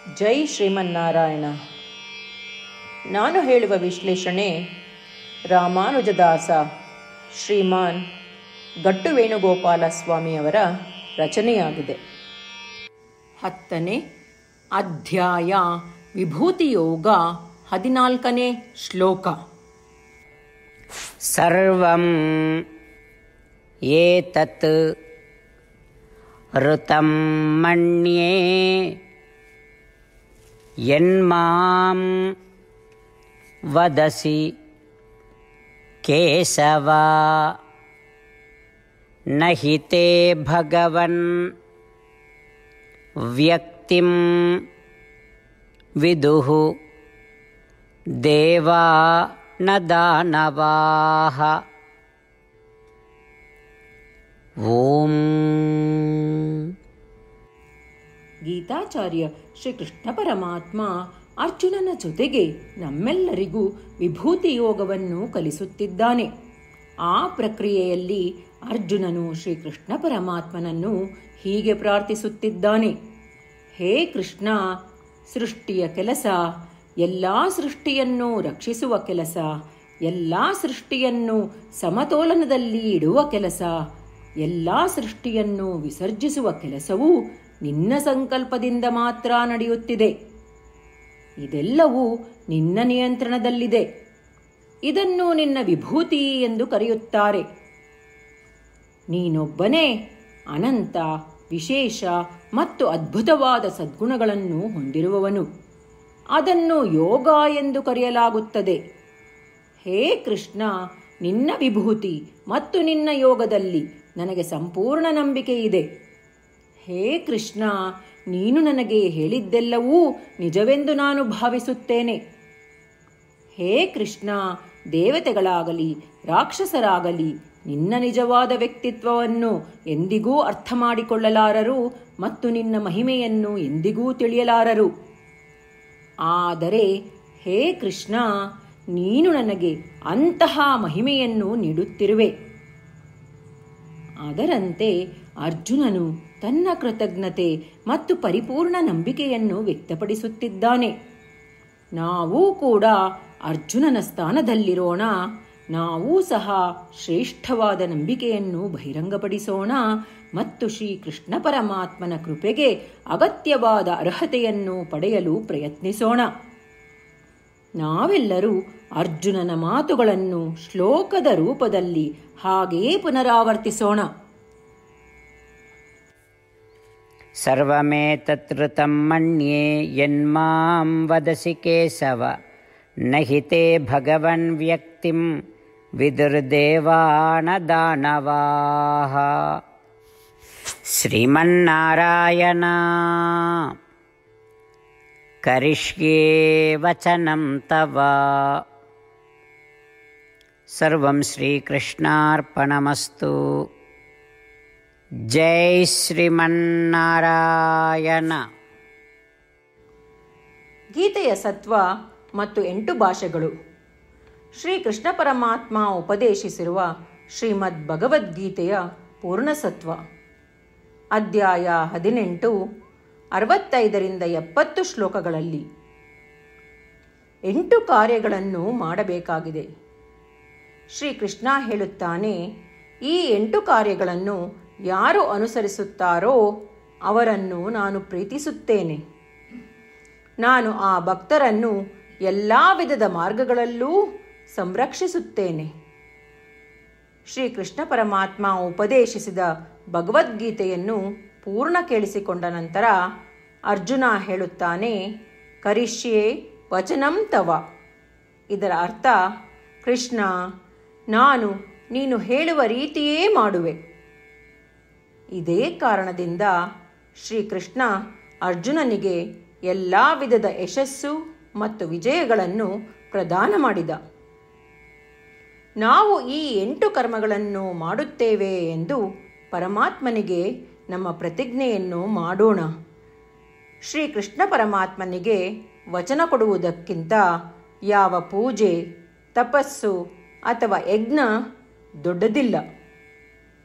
ಜೈ ಶ್ರೀಮನ್ನಾರಾಯಣ ನಾನು ಹೇಳುವ ವಿಶ್ಲೇಷಣೆ ರಾಮಾನುಜದಾಸ ಶ್ರೀಮಾನ್ ಗಟ್ಟು ವೇಣುಗೋಪಾಲ ಸ್ವಾಮಿಯವರ ರಚನೆಯಾಗಿದೆ ಹತ್ತನೇ ಅಧ್ಯಾಯ ವಿಭೂತಿಯೋಗ ಹದಿನಾಲ್ಕನೇ ಶ್ಲೋಕ सर्वं एतत् ऋतं मन्ये यन्मां वदसि केशव न हि ते भगवन् व्यक्तिं विदुः देवा न दानवाः ॐ ಗೀತಾಚಾರ್ಯ ಶ್ರೀಕೃಷ್ಣ ಪರಮಾತ್ಮ ಅರ್ಜುನನ ಜೊತೆಗೆ ನಮ್ಮೆಲ್ಲರಿಗೂ ವಿಭೂತಿ ಯೋಗವನ್ನು ಕಲಿಸುತ್ತಿದ್ದಾನೆ ಆ ಪ್ರಕ್ರಿಯೆಯಲ್ಲಿ ಅರ್ಜುನನು ಶ್ರೀಕೃಷ್ಣ ಪರಮಾತ್ಮನನ್ನು ಹೀಗೆ ಪ್ರಾರ್ಥಿಸುತ್ತಿದ್ದಾನೆ ಹೇ ಕೃಷ್ಣ ಸೃಷ್ಟಿಯ ಕೆಲಸ ಎಲ್ಲ ಸೃಷ್ಟಿಯನ್ನು ರಕ್ಷಿಸುವ ಕೆಲಸ ಎಲ್ಲ ಸೃಷ್ಟಿಯನ್ನು ಸಮತೋಲನದಲ್ಲಿ ಇಡುವ ಕೆಲಸ ಎಲ್ಲ ಸೃಷ್ಟಿಯನ್ನು ವಿಸರ್ಜಿಸುವ ಕೆಲಸವೂ ನಿನ್ನ ಸಂಕಲ್ಪದಿಂದ ಮಾತ್ರ ನಡೆಯುತ್ತಿದೆ ಇದೆಲ್ಲವೂ ನಿನ್ನ ನಿಯಂತ್ರಣದಲ್ಲಿದೆ ಇದನ್ನು ನಿನ್ನ ವಿಭೂತಿ ಎಂದು ಕರೆಯುತ್ತಾರೆ ನೀನೊಬ್ಬನೇ ಅನಂತ ವಿಶೇಷ ಮತ್ತು ಅದ್ಭುತವಾದ ಸದ್ಗುಣಗಳನ್ನು ಹೊಂದಿರುವವನು ಅದನ್ನು ಯೋಗ ಎಂದು ಕರೆಯಲಾಗುತ್ತದೆ ಹೇ ಕೃಷ್ಣ ನಿನ್ನ ವಿಭೂತಿ ಮತ್ತು ನಿನ್ನ ಯೋಗದಲ್ಲಿ ನನಗೆ ಸಂಪೂರ್ಣ ನಂಬಿಕೆ ಇದೆ ಹೇ ಕೃಷ್ಣ ನೀನು ನನಗೆ ಹೇಳಿದ್ದೆಲ್ಲವೂ ನಿಜವೆಂದು ನಾನು ಭಾವಿಸುತ್ತೇನೆ ಹೇ ಕೃಷ್ಣ ದೇವತೆಗಳಾಗಲಿ ರಾಕ್ಷಸರಾಗಲಿ ನಿನ್ನ ನಿಜವಾದ ವ್ಯಕ್ತಿತ್ವವನ್ನು ಎಂದಿಗೂ ಅರ್ಥ ಮಾಡಿಕೊಳ್ಳಲಾರರು ಮತ್ತು ನಿನ್ನ ಮಹಿಮೆಯನ್ನು ಎಂದಿಗೂ ತಿಳಿಯಲಾರರು ಆದರೆ ಹೇ ಕೃಷ್ಣ ನೀನು ನನಗೆ ಅಂತಹ ಮಹಿಮೆಯನ್ನು ನೀಡುತ್ತಿರುವೆ ಅದರಂತೆ ಅರ್ಜುನನು ತನ್ನ ಕೃತಜ್ಞತೆ ಮತ್ತು ಪರಿಪೂರ್ಣ ನಂಬಿಕೆಯನ್ನು ವ್ಯಕ್ತಪಡಿಸುತ್ತಿದ್ದಾನೆ ನಾವೂ ಕೂಡ ಅರ್ಜುನನ ಸ್ಥಾನದಲ್ಲಿರೋಣ ನಾವೂ ಸಹ ಶ್ರೇಷ್ಠವಾದ ನಂಬಿಕೆಯನ್ನು ಬಹಿರಂಗಪಡಿಸೋಣ ಮತ್ತು ಶ್ರೀ ಕೃಷ್ಣ ಪರಮಾತ್ಮನ ಕೃಪೆಗೆ ಅಗತ್ಯವಾದ ಅರ್ಹತೆಯನ್ನು ಪಡೆಯಲು ಪ್ರಯತ್ನಿಸೋಣ ನಾವೆಲ್ಲರೂ ಅರ್ಜುನನ ಮಾತುಗಳನ್ನು ಶ್ಲೋಕದ ರೂಪದಲ್ಲಿ ಹಾಗೆಯೇ ಪುನರಾವರ್ತಿಸೋಣ सर्वमेतत्ऋतं मन्ये यन्मां वदसि केशव न हि ते भगवन् व्यक्तिं विदुर्देवानदानवाः श्रीमन्नारायण करिष्ये वचनं तव सर्वं श्रीकृष्णार्पणमस्तु ಜೈ ಶ್ರೀಮನ್ನಾರಾಯಣ ಗೀತೆಯ ಸತ್ವ ಮತ್ತು ಎಂಟು ಭಾಷೆಗಳು ಶ್ರೀ ಕೃಷ್ಣ ಪರಮಾತ್ಮ ಉಪದೇಶಿಸಿರುವ ಶ್ರೀಮದ್ ಭಗವದ್ಗೀತೆಯ ಪೂರ್ಣಸತ್ವ ಅಧ್ಯಾಯ ಹದಿನೆಂಟು ಅರವತ್ತೈದರಿಂದ ಎಪ್ಪತ್ತು ಶ್ಲೋಕಗಳಲ್ಲಿ ಎಂಟು ಕಾರ್ಯಗಳನ್ನು ಮಾಡಬೇಕಾಗಿದೆ ಶ್ರೀ ಕೃಷ್ಣ ಹೇಳುತ್ತಾನೆ ಈ ಎಂಟು ಕಾರ್ಯಗಳನ್ನು ಯಾರು ಅನುಸರಿಸುತ್ತಾರೋ ಅವರನ್ನು ನಾನು ಪ್ರೀತಿಸುತ್ತೇನೆ ನಾನು ಆ ಭಕ್ತರನ್ನು ಎಲ್ಲ ವಿಧದ ಮಾರ್ಗಗಳಲ್ಲೂ ಸಂರಕ್ಷಿಸುತ್ತೇನೆ ಶ್ರೀ ಕೃಷ್ಣ ಪರಮಾತ್ಮ ಉಪದೇಶಿಸಿದ ಭಗವದ್ಗೀತೆಯನ್ನು ಪೂರ್ಣ ಕೇಳಿಸಿಕೊಂಡ ನಂತರ ಅರ್ಜುನ ಹೇಳುತ್ತಾನೆ ಕರಿಷ್ಯೆ ವಚನಂ ತವ ಇದರ ಅರ್ಥ ಕೃಷ್ಣ ನಾನು ನೀನು ಹೇಳುವ ರೀತಿಯೇ ಮಾಡುವೆ ಇದೇ ಕಾರಣದಿಂದ ಶ್ರೀಕೃಷ್ಣ ಅರ್ಜುನನಿಗೆ ಎಲ್ಲ ವಿಧದ ಯಶಸ್ಸು ಮತ್ತು ವಿಜಯಗಳನ್ನು ಪ್ರದಾನ ಮಾಡಿದ ನಾವು ಈ ಎಂಟು ಕರ್ಮಗಳನ್ನು ಮಾಡುತ್ತೇವೆ ಎಂದು ಪರಮಾತ್ಮನಿಗೆ ನಮ್ಮ ಪ್ರತಿಜ್ಞೆಯನ್ನು ಮಾಡೋಣ ಶ್ರೀಕೃಷ್ಣ ಪರಮಾತ್ಮನಿಗೆ ವಚನ ಕೊಡುವುದಕ್ಕಿಂತ ಯಾವ ಪೂಜೆ ತಪಸ್ಸು ಅಥವಾ ಯಜ್ಞ ದೊಡ್ಡದಿಲ್ಲ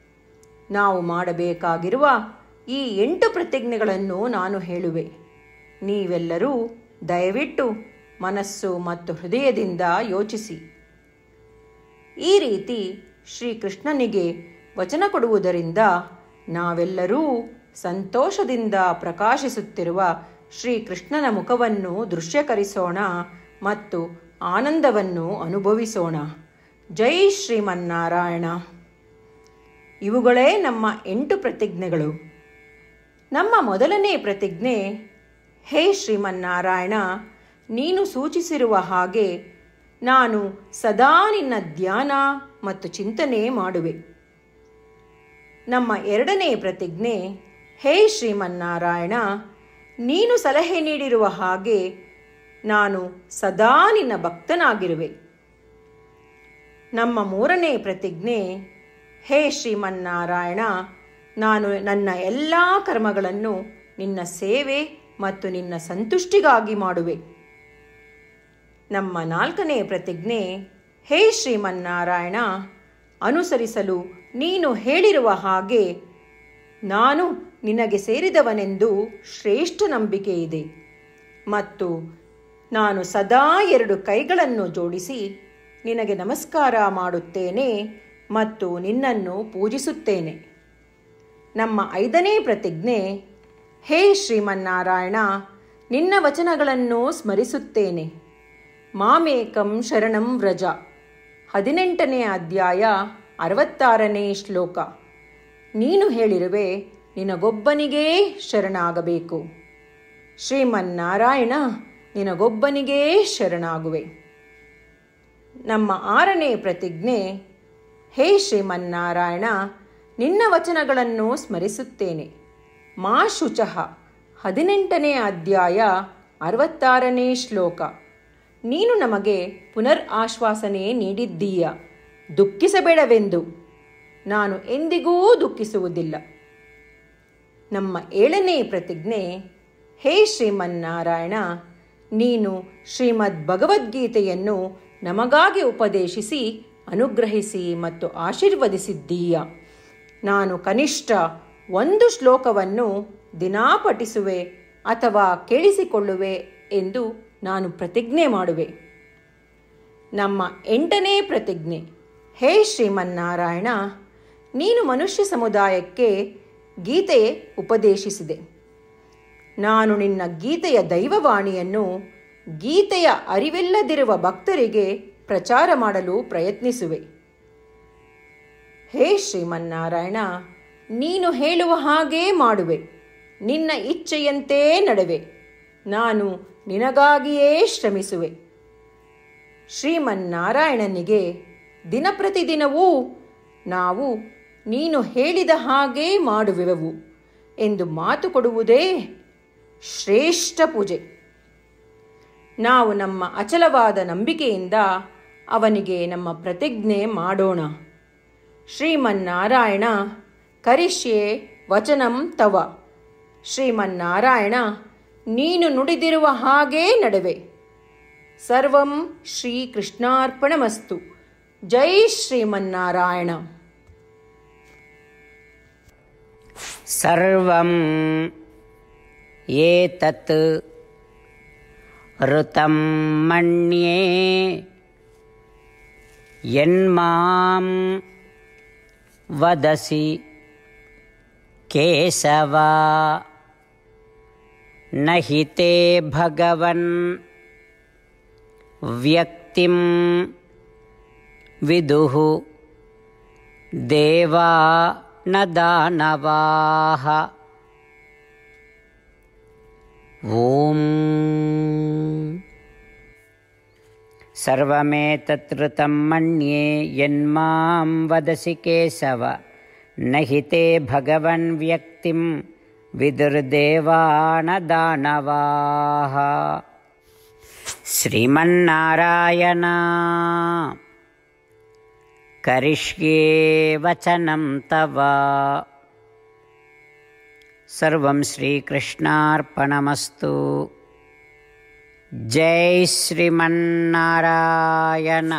ನಾವು ಮಾಡಬೇಕಾಗಿರುವ ಈ ಎಂಟು ಪ್ರತಿಜ್ಞೆಗಳನ್ನು ನಾನು ಹೇಳುವೆ ನೀವೆಲ್ಲರೂ ದಯವಿಟ್ಟು ಮನಸ್ಸು ಮತ್ತು ಹೃದಯದಿಂದ ಯೋಚಿಸಿ ಈ ರೀತಿ ಶ್ರೀಕೃಷ್ಣನಿಗೆ ವಚನ ಕೊಡುವುದರಿಂದ ನಾವೆಲ್ಲರೂ ಸಂತೋಷದಿಂದ ಪ್ರಕಾಶಿಸುತ್ತಿರುವ ಶ್ರೀಕೃಷ್ಣನ ಮುಖವನ್ನು ದೃಶ್ಯಕರಿಸೋಣ ಮತ್ತು ಆನಂದವನ್ನು ಅನುಭವಿಸೋಣ ಜೈ ಶ್ರೀಮನ್ನಾರಾಯಣ ಇವುಗಳೇ ನಮ್ಮ ಎಂಟು ಪ್ರತಿಜ್ಞೆಗಳು ನಮ್ಮ ಮೊದಲನೇ ಪ್ರತಿಜ್ಞೆ ಹೇ ಶ್ರೀಮನ್ನಾರಾಯಣ ನೀನು ಸೂಚಿಸಿರುವ ಹಾಗೆ ನಾನು ಸದಾ ನಿನ್ನ ಧ್ಯಾನ ಮತ್ತು ಚಿಂತನೆ ಮಾಡುವೆ ನಮ್ಮ ಎರಡನೇ ಪ್ರತಿಜ್ಞೆ ಹೇ ಶ್ರೀಮನ್ನಾರಾಯಣ ನೀನು ಸಲಹೆ ನೀಡಿರುವ ಹಾಗೆ ನಾನು ಸದಾ ನಿನ್ನ ಭಕ್ತನಾಗಿರುವೆ ನಮ್ಮ ಮೂರನೇ ಪ್ರತಿಜ್ಞೆ ಹೇ ಶ್ರೀಮನ್ನಾರಾಯಣ ನಾನು ನನ್ನ ಎಲ್ಲ ಕರ್ಮಗಳನ್ನು ನಿನ್ನ ಸೇವೆ ಮತ್ತು ನಿನ್ನ ಸಂತುಷ್ಟಿಗಾಗಿ ಮಾಡುವೆ ನಮ್ಮ ನಾಲ್ಕನೇ ಪ್ರತಿಜ್ಞೆ ಹೇ ಶ್ರೀಮನ್ನಾರಾಯಣ ಅನುಸರಿಸಲು ನೀನು ಹೇಳಿರುವ ಹಾಗೆ ನಾನು ನಿನಗೆ ಸೇರಿದವನೆಂದು ಶ್ರೇಷ್ಠ ನಂಬಿಕೆ ಇದೆ ಮತ್ತು ನಾನು ಸದಾ ಎರಡು ಕೈಗಳನ್ನು ಜೋಡಿಸಿ ನಿನಗೆ ನಮಸ್ಕಾರ ಮಾಡುತ್ತೇನೆ ಮತ್ತು ನಿನ್ನನ್ನು ಪೂಜಿಸುತ್ತೇನೆ ನಮ್ಮ ಐದನೇ ಪ್ರತಿಜ್ಞೆ ಹೇ ಶ್ರೀಮನ್ನಾರಾಯಣ ನಿನ್ನ ವಚನಗಳನ್ನು ಸ್ಮರಿಸುತ್ತೇನೆ ಮಾಮೇಕಂ ಶರಣಂ ವ್ರಜ ಹದಿನೆಂಟನೇ ಅಧ್ಯಾಯ ಅರವತ್ತಾರನೇ ಶ್ಲೋಕ ನೀನು ಹೇಳಿರುವೆ ನಿನಗೊಬ್ಬನಿಗೇ ಶರಣಾಗಬೇಕು ಶ್ರೀಮನ್ನಾರಾಯಣ ನಿನಗೊಬ್ಬನಿಗೇ ಶರಣಾಗುವೆ ನಮ್ಮ ಆರನೇ ಪ್ರತಿಜ್ಞೆ ಹೇ ಶ್ರೀಮನ್ನಾರಾಯಣ ನಿನ್ನ ವಚನಗಳನ್ನು ಸ್ಮರಿಸುತ್ತೇನೆ ಮಾ ಶುಚಃ ಹದಿನೆಂಟನೇ ಅಧ್ಯಾಯ ಅರವತ್ತಾರನೇ ಶ್ಲೋಕ ನೀನು ನಮಗೆ ಪುನರ್ ಆಶ್ವಾಸನೆ ನೀಡಿದ್ದೀಯ ದುಃಖಿಸಬೇಡವೆಂದು ನಾನು ಎಂದಿಗೂ ದುಃಖಿಸುವುದಿಲ್ಲ ನಮ್ಮ ಏಳನೇ ಪ್ರತಿಜ್ಞೆ ಹೇ ಶ್ರೀಮನ್ನಾರಾಯಣ ನೀನು ಶ್ರೀಮದ್ ಭಗವದ್ಗೀತೆಯನ್ನು ನಮಗಾಗಿ ಉಪದೇಶಿಸಿ ಅನುಗ್ರಹಿಸಿ ಮತ್ತು ಆಶೀರ್ವದಿಸಿದ್ದೀಯ ನಾನು ಕನಿಷ್ಠ ಒಂದು ಶ್ಲೋಕವನ್ನು ದಿನಾ ಪಠಿಸುವೆ ಅಥವಾ ಕೇಳಿಸಿಕೊಳ್ಳುವೆ ಎಂದು ನಾನು ಪ್ರತಿಜ್ಞೆ ಮಾಡುವೆ ನಮ್ಮ ಎಂಟನೇ ಪ್ರತಿಜ್ಞೆ ಹೇ ಶ್ರೀಮನ್ನಾರಾಯಣ ನೀನು ಮನುಷ್ಯ ಸಮುದಾಯಕ್ಕೆ ಗೀತೆ ಉಪದೇಶಿಸಿದೆ ನಾನು ನಿನ್ನ ಗೀತೆಯ ದೈವವಾಣಿಯನ್ನು ಗೀತೆಯ ಅರಿವಿಲ್ಲದಿರುವ ಭಕ್ತರಿಗೆ ಪ್ರಚಾರ ಮಾಡಲು ಪ್ರಯತ್ನಿಸುವೆ ಹೇ ಶ್ರೀಮನ್ನಾರಾಯಣ ನೀನು ಹೇಳುವ ಹಾಗೇ ಮಾಡುವೆ ನಿನ್ನ ಇಚ್ಛೆಯಂತೆ ನಡೆವೆ ನಾನು ನಿನಗಾಗಿಯೇ ಶ್ರಮಿಸುವೆ ಶ್ರೀಮನ್ನಾರಾಯಣನಿಗೆ ದಿನಪ್ರತಿದಿನವೂ ನಾವು ನೀನು ಹೇಳಿದ ಹಾಗೇ ಮಾಡುವೆವು ಎಂದು ಮಾತು ಕೊಡುವುದೇ ಶ್ರೇಷ್ಠ ಪೂಜೆ ನಾವು ನಮ್ಮ ಅಚಲವಾದ ನಂಬಿಕೆಯಿಂದ ಅವನಿಗೆ ನಮ್ಮ ಪ್ರತಿಜ್ಞೆ ಮಾಡೋಣ ಶ್ರೀಮನ್ನಾರಾಯಣ ಕರಿಷ್ಯೆ ವಚನಂ ತವ ಶ್ರೀಮನ್ನಾರಾಯಣ ನೀನು ನುಡಿದಿರುವ ಹಾಗೇ ನಡುವೆ ಸರ್ವಂ ಶ್ರೀಕೃಷ್ಣಾರ್ಪಣಮಸ್ತು ಜೈ ಶ್ರೀಮನ್ನಾರಾಯಣ सर्वं एतत् ऋतं मन्ये यन्मां वदसि केशव न हि ते भगवन् व्यक्तिं विदुः देवा न दानवाः ॐ सर्वमेतत्कृतं मन्ये यन्मां वदसि केशव न हि ते भगवन् व्यक्तिं विदुर्देवा न दानवाः श्रीमन्नारायण करिष्ये वचनं तव सर्वं श्रीकृष्णार्पणमस्तु जय श्रीमन्नारायण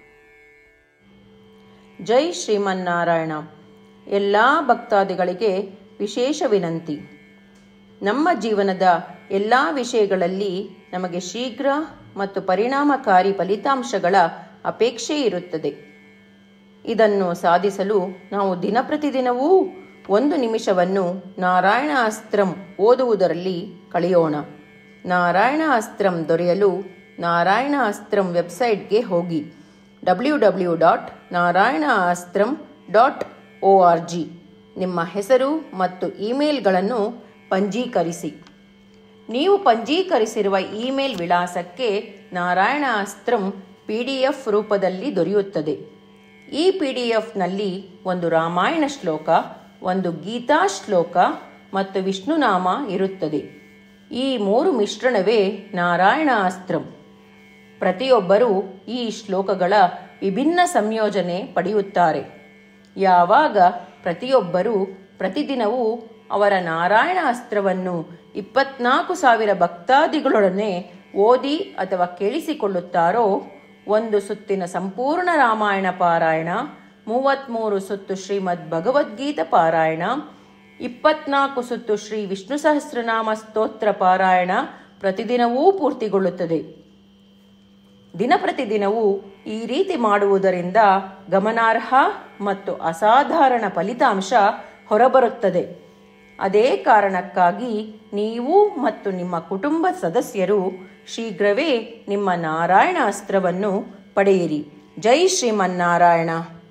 ಜೈ ಶ್ರೀಮನ್ನಾರಾಯಣ ಎಲ್ಲ ಭಕ್ತಾದಿಗಳಿಗೆ ವಿಶೇಷ ವಿನಂತಿ ನಮ್ಮ ಜೀವನದ ಎಲ್ಲ ವಿಷಯಗಳಲ್ಲಿ ನಮಗೆ ಶೀಘ್ರ ಮತ್ತು ಪರಿಣಾಮಕಾರಿ ಫಲಿತಾಂಶಗಳ ಅಪೇಕ್ಷೆ ಇರುತ್ತದೆ ಇದನ್ನು ಸಾಧಿಸಲು ನಾವು ದಿನಪ್ರತಿದಿನವೂ ಒಂದು ನಿಮಿಷವನ್ನು ನಾರಾಯಣ ಅಸ್ತ್ರಂ ಓದುವುದರಲ್ಲಿ ಕಳೆಯೋಣ ನಾರಾಯಣ ಅಸ್ತ್ರಂ ದೊರೆಯಲು ನಾರಾಯಣ ಅಸ್ತ್ರಂ ವೆಬ್ಸೈಟ್ಗೆ ಹೋಗಿ W W dot Narayana Astram dot O R G ನಿಮ್ಮ ಹೆಸರು ಮತ್ತು ಇಮೇಲ್ಗಳನ್ನು ಪಂಜೀಕರಿಸಿ ನೀವು ಪಂಜೀಕರಿಸಿರುವ ಇಮೇಲ್ ವಿಳಾಸಕ್ಕೆ Narayana Astram P D F ರೂಪದಲ್ಲಿ ದೊರೆಯುತ್ತದೆ ಈ ಪಿ ಡಿ ಎಫ್ನಲ್ಲಿ ಒಂದು ರಾಮಾಯಣ ಶ್ಲೋಕ ಒಂದು ಗೀತಾ ಶ್ಲೋಕ ಮತ್ತು ವಿಷ್ಣುನಾಮ ಇರುತ್ತದೆ ಈ ಮೂರು ಮಿಶ್ರಣವೇ ನಾರಾಯಣ ಅಸ್ತ್ರಂ ಪ್ರತಿಯೊಬ್ಬರೂ ಈ ಶ್ಲೋಕಗಳ ವಿಭಿನ್ನ ಸಂಯೋಜನೆ ಪಡೆಯುತ್ತಾರೆ ಯಾವಾಗ ಪ್ರತಿಯೊಬ್ಬರೂ ಪ್ರತಿದಿನವೂ ಅವರ ನಾರಾಯಣ ಅಸ್ತ್ರವನ್ನು ಇಪ್ಪತ್ನಾಲ್ಕು ಸಾವಿರ ಭಕ್ತಾದಿಗಳೊಡನೆ ಓದಿ ಅಥವಾ ಕೇಳಿಸಿಕೊಳ್ಳುತ್ತಾರೋ ಒಂದು ಸುತ್ತಿನ ಸಂಪೂರ್ಣ ರಾಮಾಯಣ ಪಾರಾಯಣ ಮೂವತ್ತ್ಮೂರು ಸುತ್ತು ಶ್ರೀಮದ್ ಭಗವದ್ಗೀತಾ ಪಾರಾಯಣ ಇಪ್ಪತ್ನಾಲ್ಕು ಸುತ್ತು ಶ್ರೀ ವಿಷ್ಣು ಸಹಸ್ರನಾಮ ಸ್ತೋತ್ರ ಪಾರಾಯಣ ಪ್ರತಿದಿನವೂ ಪೂರ್ತಿಗೊಳ್ಳುತ್ತದೆ ದಿನಪ್ರತಿದಿನವೂ ಈ ರೀತಿ ಮಾಡುವುದರಿಂದ ಗಮನಾರ್ಹ ಮತ್ತು ಅಸಾಧಾರಣ ಫಲಿತಾಂಶ ಹೊರಬರುತ್ತದೆ ಅದೇ ಕಾರಣಕ್ಕಾಗಿ ನೀವು ಮತ್ತು ನಿಮ್ಮ ಕುಟುಂಬ ಸದಸ್ಯರು ಶೀಘ್ರವೇ ನಿಮ್ಮ ನಾರಾಯಣ ಅಸ್ತ್ರವನ್ನು ಪಡೆಯಿರಿ ಜೈ ಶ್ರೀಮನ್ನಾರಾಯಣ